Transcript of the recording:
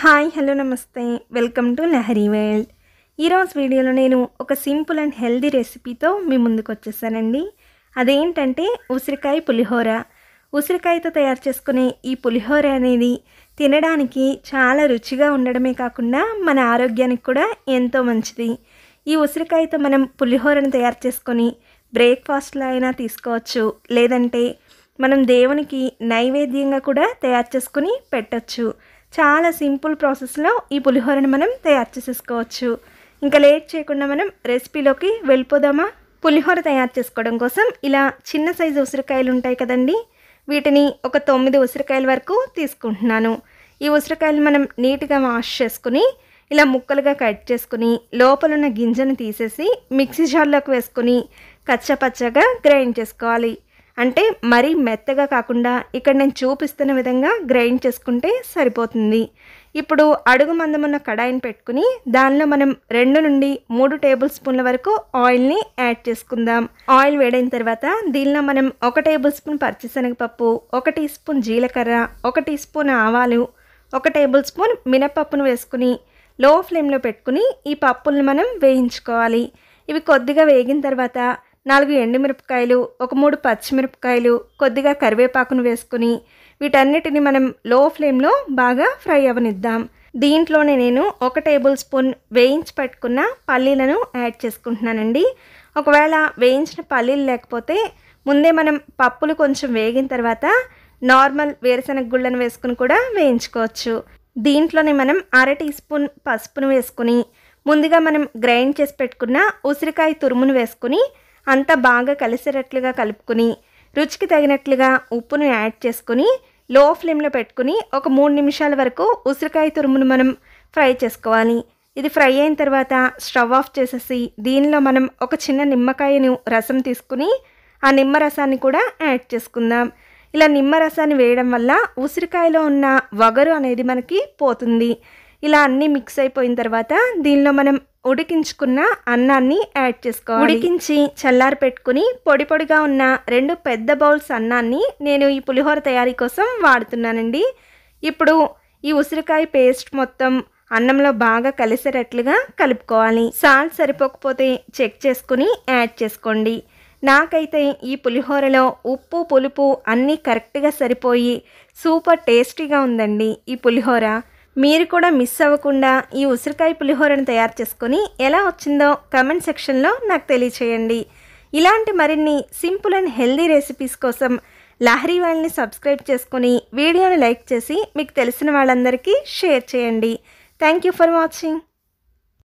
hi hello నమస్తే welcome to Lahari world ఈరోజు వీడియోలో నేను ఒక సింపుల్ అండ్ హెల్దీ రెసిపీతో మీ ముందుకు వచ్చేసానండి అదేంటంటే ఉసిరికాయ పులిహోర ఉసిరికాయతో తయారు చేసుకునే ఈ పులిహోర అనేది తినడానికి చాలా రుచిగా ఉండడమే కాకుండా మన ఆరోగ్యానికి కూడా ఎంతో మంచిది ఈ ఉసిరికాయతో మనం పులిహోరను తయారు చేసుకొని బ్రేక్ఫాస్ట్లో అయినా తీసుకోవచ్చు లేదంటే మనం దేవునికి నైవేద్యంగా కూడా తయారు చేసుకుని పెట్టచ్చు చాలా సింపుల్ ప్రాసెస్లో ఈ పులిహోరని మనం తయారు చేసేసుకోవచ్చు ఇంకా లేట్ చేయకుండా మనం రెసిపీలోకి వెళ్ళిపోదామా పులిహోర తయారు చేసుకోవడం కోసం ఇలా చిన్న సైజు ఉసిరికాయలు ఉంటాయి కదండి వీటిని ఒక తొమ్మిది ఉసిరికాయల వరకు తీసుకుంటున్నాను ఈ ఉసిరికాయలు మనం నీట్గా వాష్ చేసుకుని ఇలా ముక్కలుగా కట్ చేసుకుని లోపలున్న గింజను తీసేసి మిక్సీ జార్లోకి వేసుకుని కచ్చపచ్చగా గ్రైండ్ చేసుకోవాలి అంటే మరీ మెత్తగా కాకుండా ఇక్కడ నేను చూపిస్తున్న విధంగా గ్రైండ్ చేసుకుంటే సరిపోతుంది ఇప్పుడు అడుగు మందమున్న కడాయిని పెట్టుకుని దానిలో మనం రెండు నుండి మూడు టేబుల్ స్పూన్ల వరకు ఆయిల్ని యాడ్ చేసుకుందాం ఆయిల్ వేడైన తర్వాత దీనిలో మనం ఒక టేబుల్ స్పూన్ పచ్చిశనగపప్పు ఒక టీ స్పూన్ జీలకర్ర ఒక టీ స్పూన్ ఆవాలు ఒక టేబుల్ స్పూన్ మినపప్పును వేసుకుని లో ఫ్లేమ్లో పెట్టుకుని ఈ పప్పులను మనం వేయించుకోవాలి ఇవి కొద్దిగా వేగిన తర్వాత నాలుగు ఎండుమిరపకాయలు ఒక మూడు పచ్చిమిరపకాయలు కొద్దిగా కరివేపాకును వేసుకుని వీటన్నిటిని మనం లో ఫ్లేమ్లో బాగా ఫ్రై అవనిద్దాం దీంట్లోనే నేను ఒక టేబుల్ స్పూన్ వేయించి పెట్టుకున్న పల్లీలను యాడ్ చేసుకుంటున్నానండి ఒకవేళ వేయించిన పల్లీలు లేకపోతే ముందే మనం పప్పులు కొంచెం వేగిన తర్వాత నార్మల్ వేరుశనగ గుళ్ళను వేసుకుని కూడా వేయించుకోవచ్చు దీంట్లోనే మనం అర టీ స్పూన్ పసుపును వేసుకుని ముందుగా మనం గ్రైండ్ చేసి పెట్టుకున్న ఉసిరికాయ తురుమును వేసుకుని అంతా బాగా కలిసేటట్లుగా కలుపుకుని రుచికి తగినట్లుగా ఉప్పును యాడ్ చేసుకుని లో ఫ్లేమ్లో పెట్టుకుని ఒక మూడు నిమిషాల వరకు ఉసిరికాయ తురుమును మనం ఫ్రై చేసుకోవాలి ఇది ఫ్రై అయిన తర్వాత స్టవ్ ఆఫ్ చేసేసి దీనిలో మనం ఒక చిన్న నిమ్మకాయను రసం తీసుకుని ఆ నిమ్మ రసాన్ని కూడా యాడ్ చేసుకుందాం ఇలా నిమ్మ రసాన్ని వేయడం వల్ల ఉసిరికాయలో ఉన్న వగరు అనేది మనకి పోతుంది ఇలా అన్నీ మిక్స్ అయిపోయిన తర్వాత దీనిలో మనం ఉడికించుకున్న అన్నాన్ని యాడ్ చేసుకోవాలి ఉడికించి చల్లారి పెట్టుకుని పొడి పొడిగా ఉన్న రెండు పెద్ద బౌల్స్ అన్నాన్ని నేను ఈ పులిహోర తయారీ కోసం వాడుతున్నానండి ఇప్పుడు ఈ ఉసిరికాయ పేస్ట్ మొత్తం అన్నంలో బాగా కలిసేటట్లుగా కలుపుకోవాలి సాల్ట్ సరిపోకపోతే చెక్ చేసుకుని యాడ్ చేసుకోండి నాకైతే ఈ పులిహోరలో ఉప్పు పులుపు అన్నీ కరెక్ట్గా సరిపోయి సూపర్ టేస్టీగా ఉందండి ఈ పులిహోర మీరు కూడా మిస్ అవ్వకుండా ఈ ఉసిరికాయ పులిహోరను తయారు చేసుకొని ఎలా వచ్చిందో కమెంట్ సెక్షన్లో నాకు తెలియచేయండి ఇలాంటి మరిన్ని సింపుల్ అండ్ హెల్దీ రెసిపీస్ కోసం లహరీ వాళ్ళని సబ్స్క్రైబ్ చేసుకొని వీడియోని లైక్ చేసి మీకు తెలిసిన వాళ్ళందరికీ షేర్ చేయండి థ్యాంక్ యూ ఫర్ వాచింగ్